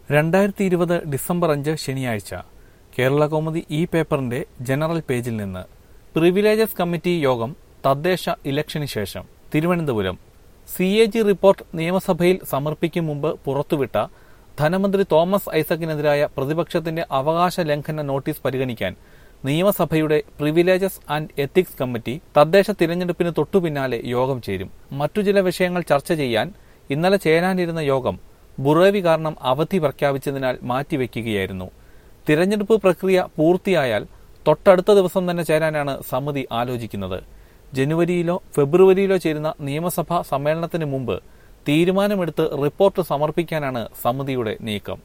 രണ്ടായിരത്തി ഇരുപത് ഡിസംബർ അഞ്ച് ശനിയാഴ്ച കേരള കൗമുദി ഈ പേപ്പറിന്റെ ജനറൽ പേജിൽ നിന്ന് പ്രിവിലേജസ് കമ്മിറ്റി യോഗം തദ്ദേശ ഇലക്ഷന് ശേഷം Thiruvananthapuram C A G report നിയമസഭയിൽ സമർപ്പിക്കും മുമ്പ് പുറത്തുവിട്ട ധനമന്ത്രി തോമസ് ഐസക്കിനെതിരായ പ്രതിപക്ഷത്തിന്റെ അവകാശ ലംഘന നോട്ടീസ് പരിഗണിക്കാൻ നിയമസഭയുടെ പ്രിവിലേജസ് ആൻഡ് എത്തിക്സ് കമ്മിറ്റി തദ്ദേശ തിരഞ്ഞെടുപ്പിന് തൊട്ടുപിന്നാലെ യോഗം ചേരും മറ്റു ചില വിഷയങ്ങൾ ചർച്ച ചെയ്യാൻ ഇന്നലെ ചേരാനിരുന്ന യോഗം ബുറേവി കാരണം അവധി പ്രഖ്യാപിച്ചതിനാൽ മാറ്റിവെക്കുകയായിരുന്നു തിരഞ്ഞെടുപ്പ് പ്രക്രിയ പൂർത്തിയായാൽ തൊട്ടടുത്ത ദിവസം തന്നെ ചേരാനാണ് സമിതി ആലോചിക്കുന്നത് ജനുവരിയിലോ ഫെബ്രുവരിയിലോ ചേരുന്ന നിയമസഭാ സമ്മേളനത്തിന് മുമ്പ് തീരുമാനമെടുത്ത് റിപ്പോർട്ട് സമർപ്പിക്കാനാണ് സമിതിയുടെ നീക്കം